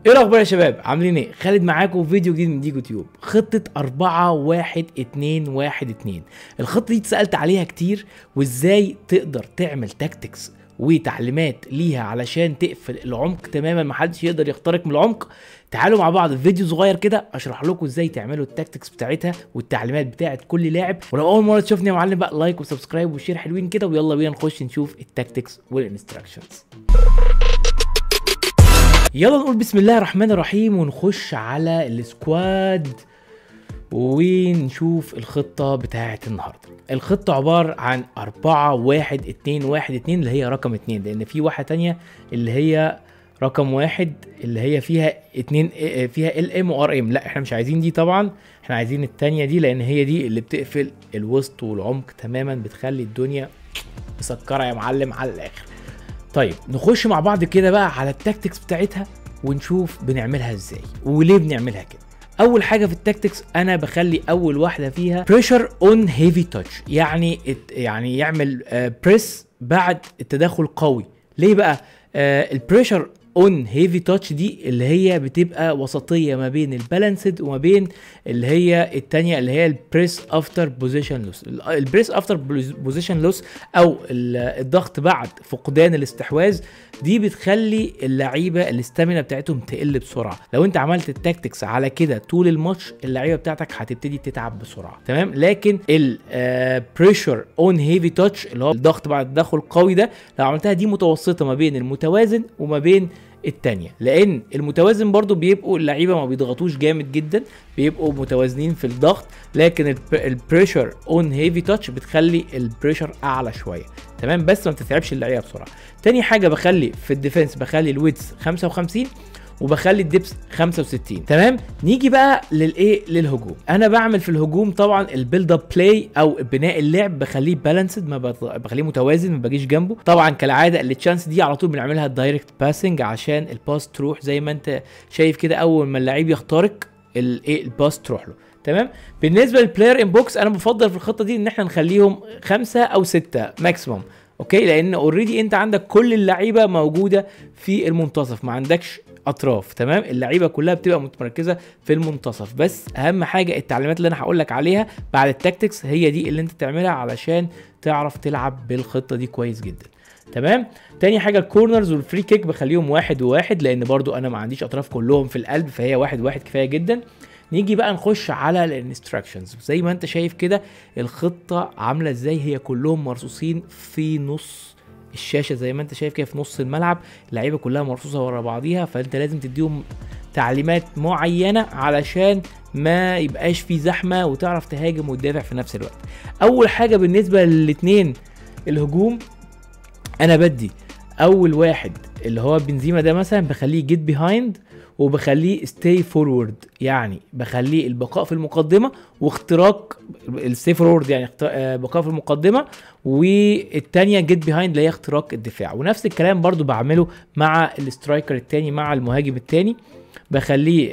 ايه الاخبار يا شباب عاملين ايه خالد معاكم في فيديو جديد من ديجو تيوب خطه 4 1 2 1 2 الخطه دي اتسالت عليها كتير وازاي تقدر تعمل تاكتكس وتعليمات ليها علشان تقفل العمق تماما محدش يقدر يخترق من العمق تعالوا مع بعض في فيديو صغير كده اشرح لكم ازاي تعملوا التاكتكس بتاعتها والتعليمات بتاعت كل لاعب ولو اول مره تشوفني يا معلم بقى لايك وسبسكرايب وشير حلوين كده ويلا بينا نخش نشوف التاكتكس والانستراكشنز يلا نقول بسم الله الرحمن الرحيم ونخش على السكواد ونشوف الخطة بتاعة النهاردة الخطة عبارة عن أربعة واحد اتنين واحد اتنين اللي هي رقم اتنين لأن في واحدة تانية اللي هي رقم واحد اللي هي فيها اتنين فيها ال ام وار ام لا احنا مش عايزين دي طبعا احنا عايزين التانية دي لأن هي دي اللي بتقفل الوسط والعمق تماما بتخلي الدنيا مسكرة يا معلم على الآخر طيب نخش مع بعض كده بقى على التاكتكس بتاعتها ونشوف بنعملها ازاي وليه بنعملها كده اول حاجه في التاكتكس انا بخلي اول واحده فيها بريشر اون هيفي تاتش يعني يعني يعمل بريس بعد التدخل قوي ليه بقى البريشر اون هيفي تاتش دي اللي هي بتبقى وسطيه ما بين البالانسد وما بين اللي هي التانية اللي هي البريس افتر بوزيشن لوس البريس افتر بوزيشن لوس او الضغط بعد فقدان الاستحواذ دي بتخلي اللعيبه الاستامينا بتاعتهم تقل بسرعه لو انت عملت التاكتكس على كده طول الماتش اللعيبه بتاعتك هتبتدي تتعب بسرعه تمام لكن البريشر اون هيفي تاتش اللي هو الضغط بعد التدخل القوي ده لو عملتها دي متوسطه ما بين المتوازن وما بين التانية لان المتوازن برضو بيبقوا اللعيبه ما بيضغطوش جامد جدا بيبقوا متوازنين في الضغط لكن البريشر اون هيفي تاتش بتخلي البريشر اعلى شويه تمام بس ما بتتعبش اللعيبه بسرعه تاني حاجه بخلي في الديفنس بخلي الويدز 55 وبخلي الدبس 65 تمام نيجي بقى للايه للهجوم انا بعمل في الهجوم طبعا البيلد اب بلاي او بناء اللعب بخليه بالانسد ما بخليه متوازن ما باجيش جنبه طبعا كالعاده التشانس دي على طول بنعملها دايركت باسنج عشان الباس تروح زي ما انت شايف كده اول ما اللعيب يخترق الايه الباس تروح له تمام بالنسبه للبلاير ان بوكس انا بفضل في الخطه دي ان احنا نخليهم خمسة او ستة ماكسيموم اوكي لان اوريدي انت عندك كل اللعيبه موجوده في المنتصف ما عندكش اطراف تمام اللعيبه كلها بتبقى متمركزه في المنتصف بس اهم حاجه التعليمات اللي انا هقول لك عليها بعد التاكتكس هي دي اللي انت تعملها علشان تعرف تلعب بالخطه دي كويس جدا تمام تاني حاجه الكورنرز والفري كيك بخليهم واحد وواحد لان برضو انا ما عنديش اطراف كلهم في القلب فهي واحد واحد كفايه جدا نيجي بقى نخش على الانستراكشنز زي ما انت شايف كده الخطه عامله ازاي هي كلهم مرصوصين في نص الشاشه زي ما انت شايف كده في نص الملعب اللعيبه كلها مرصوصه ورا بعضيها فانت لازم تديهم تعليمات معينه علشان ما يبقاش في زحمه وتعرف تهاجم وتدافع في نفس الوقت اول حاجه بالنسبه للاثنين الهجوم انا بدي اول واحد اللي هو بنزيما ده مثلا بخليه جيت بيهايند وبخليه ستي فورورد يعني بخليه البقاء في المقدمه واختراق الستي فورورد يعني بقاء في المقدمه والتانية جيت بيهايند اللي هي اختراق الدفاع ونفس الكلام برضو بعمله مع الاسترايكر التاني مع المهاجم التاني بخليه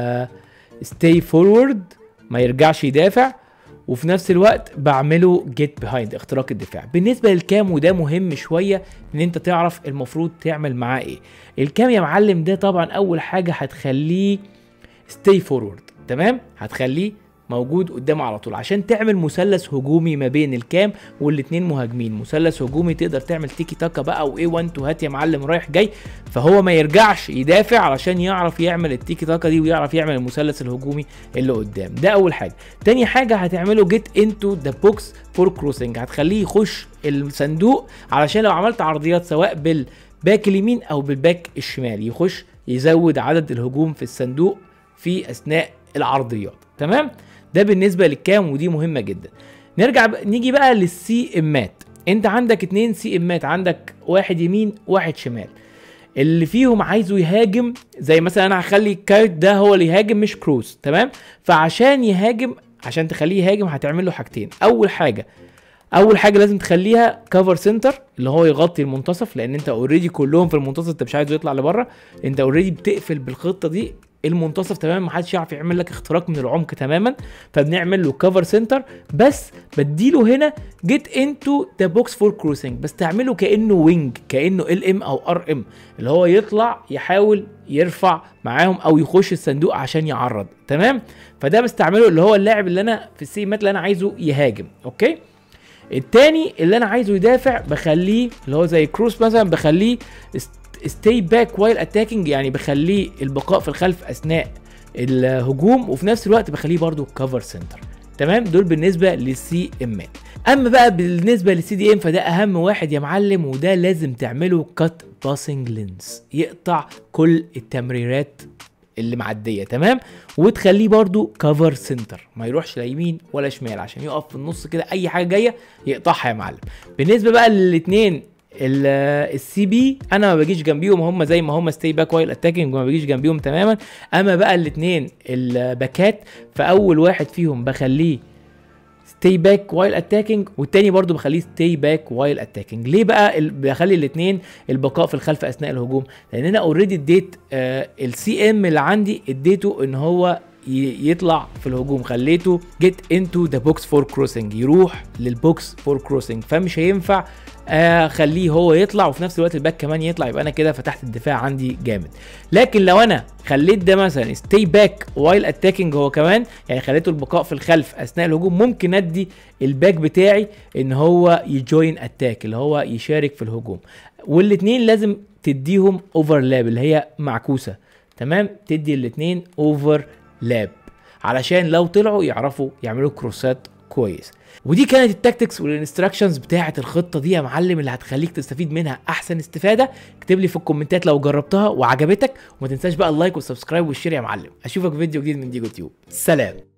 ستي فورورد ما يرجعش يدافع وفي نفس الوقت بعمله جيت بيهايند اختراق الدفاع بالنسبه للكام وده مهم شويه ان انت تعرف المفروض تعمل معاه ايه الكام يا معلم ده طبعا اول حاجه هتخليه ستي فورورد تمام هتخليه موجود قدامه على طول عشان تعمل مثلث هجومي ما بين الكام والاتنين مهاجمين مثلث هجومي تقدر تعمل تيكي تاكا بقى وايه 1 تو هات يا معلم رايح جاي فهو ما يرجعش يدافع علشان يعرف يعمل التيكي تاكا دي ويعرف يعمل المثلث الهجومي اللي قدام ده اول حاجه تاني حاجه هتعمله جيت انتو ذا بوكس فور كروسنج هتخليه يخش الصندوق علشان لو عملت عرضيات سواء بالباك اليمين او بالباك الشمال يخش يزود عدد الهجوم في الصندوق في اثناء العرضيات تمام ده بالنسبه للكام ودي مهمه جدا نرجع ب... نيجي بقى للسي امات انت عندك اتنين سي امات عندك واحد يمين واحد شمال اللي فيهم عايزه يهاجم زي مثلا انا هخلي الكايت ده هو اللي يهاجم مش كروز تمام فعشان يهاجم عشان تخليه يهاجم هتعمل له حاجتين اول حاجه اول حاجه لازم تخليها كفر سنتر اللي هو يغطي المنتصف لان انت اوريدي كلهم في المنتصف انت مش عايزه يطلع لبره انت اوريدي بتقفل بالخطه دي المنتصف تماما محدش يعرف يعمل لك اختراق من العمق تماما فبنعمل له كفر سنتر بس بديله هنا جيت انتو ذا بوكس فور كروسنج بس تعمله كانه وينج كانه ال ام او ار ام اللي هو يطلع يحاول يرفع معاهم او يخش الصندوق عشان يعرض تمام فده بستعمله اللي هو اللاعب اللي انا في السي مات اللي انا عايزه يهاجم اوكي التاني اللي انا عايزه يدافع بخليه اللي هو زي كروس مثلا بخليه ستي باك وايل اتاكينج يعني بخليه البقاء في الخلف اثناء الهجوم وفي نفس الوقت بخليه برضو كفر سنتر تمام دول بالنسبه للسي امات اما بقى بالنسبه للسي دي ام فده اهم واحد يا معلم وده لازم تعمله كات باسنج لينز يقطع كل التمريرات اللي معديه تمام وتخليه برضو كفر سنتر ما يروحش لا يمين ولا شمال عشان يقف في النص كده اي حاجه جايه يقطعها يا معلم بالنسبه بقى للاثنين السي بي انا ما بجيش جنبيهم هم زي ما هم ستي باك وايل اتاكينج وما بجيش جنبيهم تماما اما بقى الاثنين الباكات فاول واحد فيهم بخليه ستي باك وايل اتاكينج والتاني برضو بخليه ستي باك وايل اتاكينج ليه بقى ال- بخلي الاثنين البقاء في الخلف اثناء الهجوم لان انا اوريدي اديت السي ام اللي عندي اديته ان هو ي- يطلع في الهجوم خليته جيت انتو ذا بوكس فور كروسنج يروح للبوكس فور كروسنج فمش هينفع اخليه هو يطلع وفي نفس الوقت الباك كمان يطلع يبقى انا كده فتحت الدفاع عندي جامد لكن لو انا خليت ده مثلا ستي باك وايل اتاكينج هو كمان يعني خليته البقاء في الخلف اثناء الهجوم ممكن ادي الباك بتاعي ان هو يجوين اتاك اللي هو يشارك في الهجوم والاثنين لازم تديهم اوفرلاب اللي هي معكوسه تمام تدي الاثنين اوفرلاب علشان لو طلعوا يعرفوا يعملوا كروسات كويس ودي كانت التاكتكس والانستراكشنز بتاعه الخطه دي يا معلم اللي هتخليك تستفيد منها احسن استفاده اكتب لي في الكومنتات لو جربتها وعجبتك وما تنساش بقى اللايك والسبسكرايب والشير يا معلم اشوفك في فيديو جديد من ديجو تيوب سلام